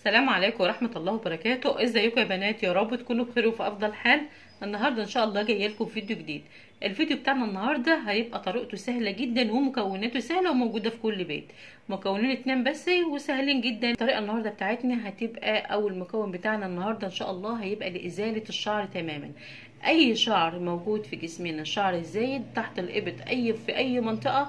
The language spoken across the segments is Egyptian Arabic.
السلام عليكم ورحمة الله وبركاته ازيكم يا بنات يا رب تكونوا بخير وفي افضل حال النهاردة ان شاء الله جاية لكم فيديو جديد الفيديو بتاعنا النهاردة هيبقى طريقته سهلة جدا ومكوناته سهلة وموجودة في كل بيت مكونين اتنين بس وسهلين جدا الطريقة النهاردة بتاعتنا هتبقى او المكون بتاعنا النهاردة ان شاء الله هيبقى لازالة الشعر تماما اي شعر موجود في جسمنا الشعر الزايد تحت الابط اي في اي منطقة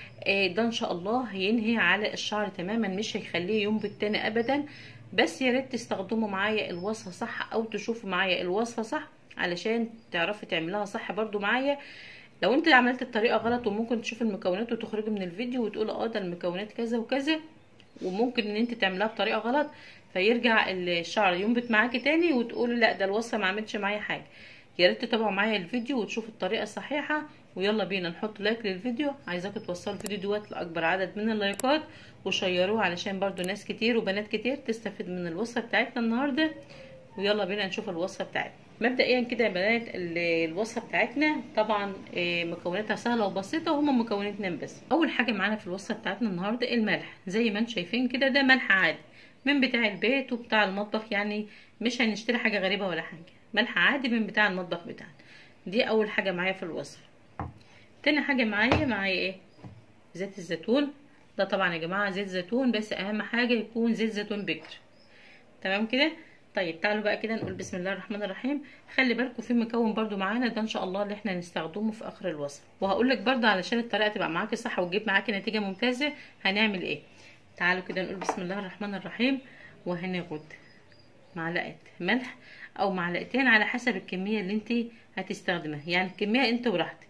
ده ان شاء الله هينهي على الشعر تماما مش هيخليه ينبت تاني ابدا بس يا ريت تستخدموا معايا الوصفه صح او تشوفوا معايا الوصفه صح علشان تعرفي تعملها صح برضو معايا لو انت عملت الطريقه غلط وممكن تشوف المكونات وتخرجي من الفيديو وتقول اه ده المكونات كذا وكذا وممكن ان انت تعملها بطريقه غلط فيرجع الشعر ينبت معاكي تاني وتقولي لا ده الوصفه ما عملتش معايا حاجه يا ريت تتابعوا معايا الفيديو وتشوفوا الطريقه الصحيحه ويلا بينا نحط لايك للفيديو عايزاكم توصلوا الفيديو دوت لاكبر عدد من اللايكات وشيروه علشان برضو ناس كتير وبنات كتير تستفيد من الوصفه بتاعتنا النهارده ويلا بينا نشوف الوصفه بتاعتنا مبدئيا كده يا بنات الوصفه بتاعتنا طبعا مكوناتها سهله وبسيطه وهما مكونات اتنين بس اول حاجه معانا في الوصفه بتاعتنا النهارده الملح زي ما انتم شايفين كده ده ملح عادي من بتاع البيت وبتاع المطبخ يعني مش هنشتري حاجه غريبه ولا حاجه ملح عادي من بتاع المطبخ بتاعنا دي اول حاجه معايا في الوصفه تاني حاجه معايا معايا ايه زيت الزيتون ده طبعا يا جماعه زيت زيتون بس اهم حاجه يكون زيت زيتون بكر تمام كده طيب تعالوا بقى كده نقول بسم الله الرحمن الرحيم خلي بالكم في مكون برده معانا ده ان شاء الله اللي احنا هنستخدمه في اخر الوصفه وهقول لك برده علشان الطريقه تبقى معاكي صح وتجيب معاكي نتيجه ممتازه هنعمل ايه تعالوا كده نقول بسم الله الرحمن الرحيم وهناخد معلقه ملح او معلقتين على حسب الكميه اللي انت هتستخدمها يعني الكميه انت وراحتك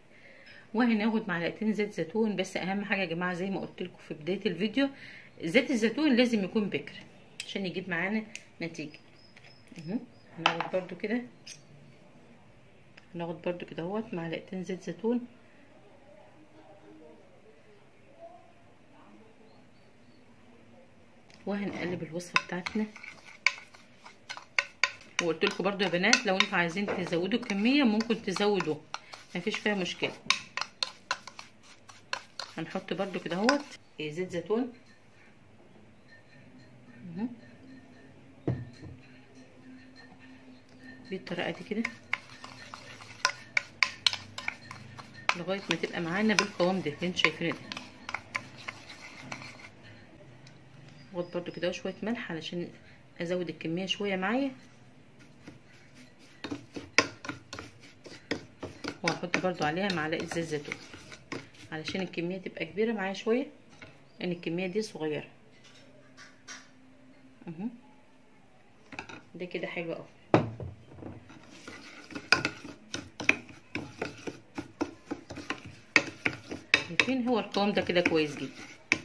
وهناخد معلقتين زيت زيتون بس اهم حاجه يا جماعه زي ما قلت لكم في بدايه الفيديو زيت الزيتون لازم يكون بكر عشان يجيب معانا نتيجه اهو هناخد برده كده هناخد برده كده اهوت معلقتين زيت زيتون وهنقلب الوصفه بتاعتنا وقلت لكم برده يا بنات لو انتوا عايزين تزودوا الكميه ممكن تزودوا مفيش فيها مشكله هنحط برده كده اهوت زيت زيتون بالطريقه دي كده لغايه ما تبقى معانا بالقوام ده اللي انتوا شايفينه ده واخد برده كده شويه ملح علشان ازود الكميه شويه معايا وهحط برضو عليها معلقه زيت زيتون علشان الكميه تبقى كبيره معايا شويه لان الكميه دي صغيره اهو ده كده حلو قوي شايفين هو القوام ده كده كويس جدا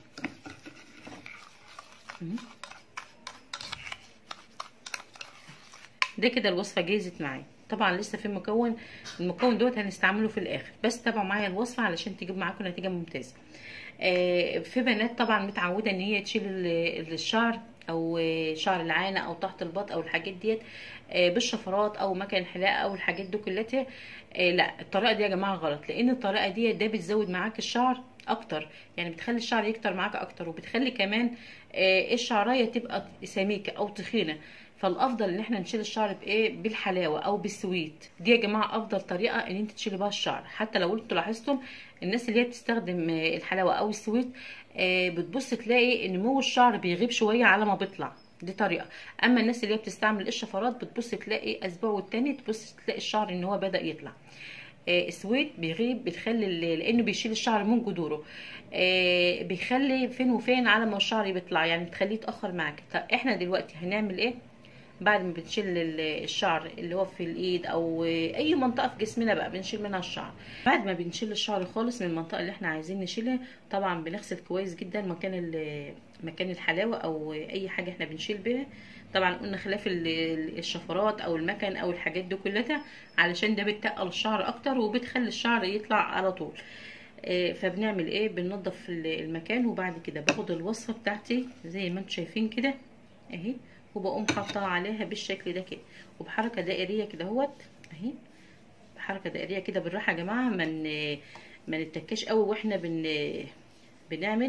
ده كده الوصفه جهزت معايا طبعا لسه في مكون المكون دوت هنستعمله في الاخر بس تابعوا معايا الوصفه علشان تجيب معاكم نتيجه ممتازه آه في بنات طبعا متعوده ان هي تشيل الشعر او شعر العانه او تحت البط او الحاجات ديت آه بالشفرات او مكان الحلاقه او الحاجات دي كلها آه لا الطريقه دي يا جماعه غلط لان الطريقه دي ده بتزود معاك الشعر اكتر يعني بتخلي الشعر يكتر معاك اكتر وبتخلي كمان الشعرايه تبقى سميكه او تخينه فالافضل ان احنا نشيل الشعر بايه بالحلاوه او بالسويت دي يا جماعه افضل طريقه ان انت تشيلي بها الشعر حتى لو انتوا لاحظتم الناس اللي هي بتستخدم الحلاوه او السويت بتبص تلاقي نمو الشعر بيغيب شويه على ما بيطلع دي طريقه اما الناس اللي هي بتستعمل الشفرات بتبص تلاقي اسبوع والتاني تبص تلاقي الشعر ان هو بدا يطلع السويت بيغيب بتخلي لانه بيشيل الشعر من جذوره بيخلي فين وفين على ما الشعر بيطلع يعني بتخليه يتاخر معاك طب احنا دلوقتي هنعمل ايه بعد ما بنشيل الشعر اللي هو في الايد او اي منطقه في جسمنا بقى بنشيل منها الشعر بعد ما بنشيل الشعر خالص من المنطقه اللي احنا عايزين نشيلها طبعا بنغسل كويس جدا مكان مكان الحلاوه او اي حاجه احنا بنشيل بيها طبعا قلنا خلاف الشفرات او المكن او الحاجات دي كلها علشان ده بتقل الشعر اكتر وبتخلي الشعر يطلع على طول فبنعمل ايه بننضف المكان وبعد كده باخد الوصفه بتاعتي زي ما انتم شايفين كده اهي وبقوم حاطاها عليها بالشكل ده كده وبحركه دائريه كده اهوت اهي بحركه دائريه كده بالراحه يا جماعه من ما نتكاش قوي واحنا بن بنعمل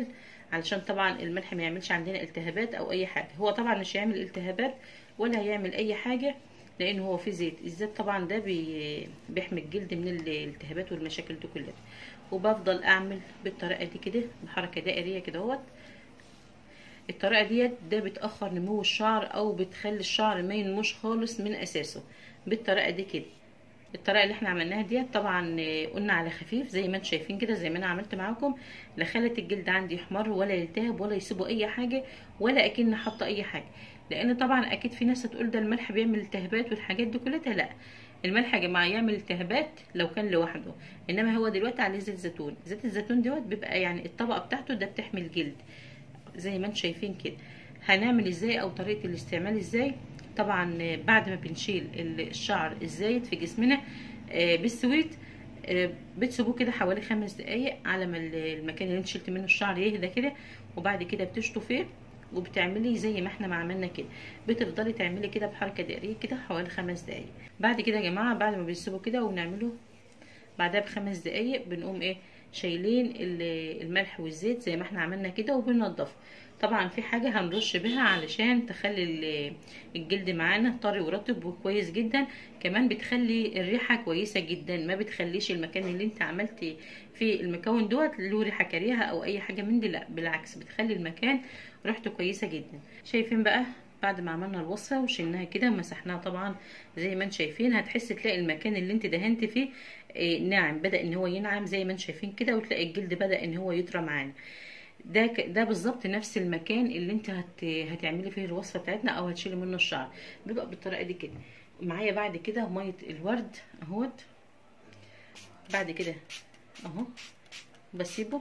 علشان طبعا الملح ما يعملش عندنا التهابات او اي حاجه هو طبعا مش هيعمل التهابات ولا هيعمل اي حاجه لان هو في زيت الزيت طبعا ده بي بيحمي الجلد من الالتهابات والمشاكل دي كلها وبفضل اعمل بالطريقه دي كده بحركه دائريه كده اهوت الطريقه ديت ده بتاخر نمو الشعر او بتخلي الشعر ما ينموش خالص من اساسه بالطريقه دي كده الطريقه اللي احنا عملناها ديت طبعا قلنا على خفيف زي ما انتم شايفين كده زي ما انا عملت معاكم لا خلت الجلد عندي يحمر ولا يلتهب ولا يسيبوا اي حاجه ولا اكن حاطه اي حاجه لان طبعا اكيد في ناس هتقول ده الملح بيعمل التهابات والحاجات دي كلها لا الملح يا جماعه يعمل التهابات لو كان لوحده انما هو دلوقتي عليه زيت زيتون زيت الزيتون دوت بيبقى يعني الطبقه بتاعته ده بتحمي الجلد زي ما انتم شايفين كده هنعمل ازاي او طريقه الاستعمال ازاي طبعا بعد ما بنشيل الشعر الزايد في جسمنا بالسويت بتسيبوه كده حوالي خمس دقايق على ما المكان اللي انت شلت منه الشعر يهدى كده وبعد كده بتشطفيه وبتعملي زي ما احنا ما عملنا كده بتفضلي تعملي كده بحركه دائريه كده حوالي خمس دقايق بعد كده يا جماعه بعد ما بنسيبه كده وبنعمله بعدها بخمس دقايق بنقوم ايه شايلين الملح والزيت زي ما احنا عملنا كده وبننضفه طبعا في حاجة هنرش بها علشان تخلي الجلد معانا طري ورطب وكويس جدا كمان بتخلي الريحة كويسة جدا ما بتخليش المكان اللي انت عملتي فيه المكون دوت له ريحة كريهة او اي حاجة من دي لا بالعكس بتخلي المكان ريحته كويسة جدا شايفين بقى بعد ما عملنا الوصفه وشلناها كده ومسحناها طبعا زي ما انتم شايفين هتحسي تلاقي المكان اللي انت دهنت فيه ناعم بدا ان هو ينعم زي ما انتم شايفين كده وتلاقي الجلد بدا ان هو يطرى معانا ده ده بالظبط نفس المكان اللي انت هت هتعملي فيه الوصفه بتاعتنا او هتشيلي منه الشعر بيبقى بالطريقه دي كده معايا بعد كده ميه الورد اهوت بعد كده اهو بسيبه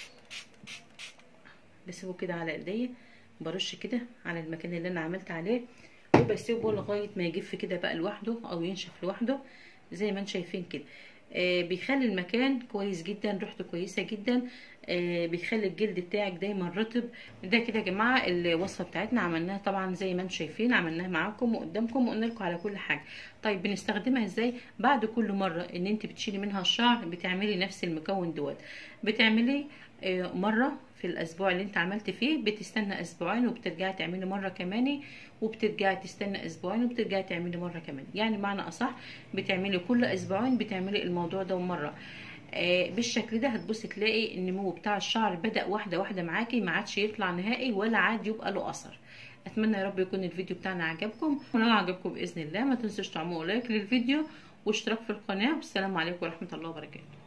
بسيبه كده على ايديا برش كده على المكان اللي انا عملت عليه وبسيبه لغايه ما يجف كده بقى لوحده او ينشف لوحده زي ما انتم شايفين كده آه بيخلي المكان كويس جدا ريحته كويسه جدا آه بيخلي الجلد بتاعك دايما رطب ده كده يا جماعه الوصفه بتاعتنا عملناها طبعا زي ما انتم شايفين عملناها معاكم وقدامكم وقلنا لكم على كل حاجه طيب بنستخدمها ازاي بعد كل مره ان انت بتشيلي منها الشعر بتعملي نفس المكون دوت بتعملي آه مره في الاسبوع اللي انت عملت فيه بتستنى اسبوعين وبترجعي تعملي مره كمان وبترجعي تستنى اسبوعين وبترجعي تعملي مره كمان يعني معنى اصح بتعملي كل اسبوعين بتعملي الموضوع ده مره آه بالشكل ده هتبصي تلاقي النمو بتاع الشعر بدا واحده واحده معاكي ما عادش يطلع نهائي ولا عاد يبقى له اثر اتمنى يا رب يكون الفيديو بتاعنا عجبكم ولو عجبكم باذن الله ما تنسوش تعملوا لايك للفيديو واشتراك في القناه والسلام عليكم ورحمه الله وبركاته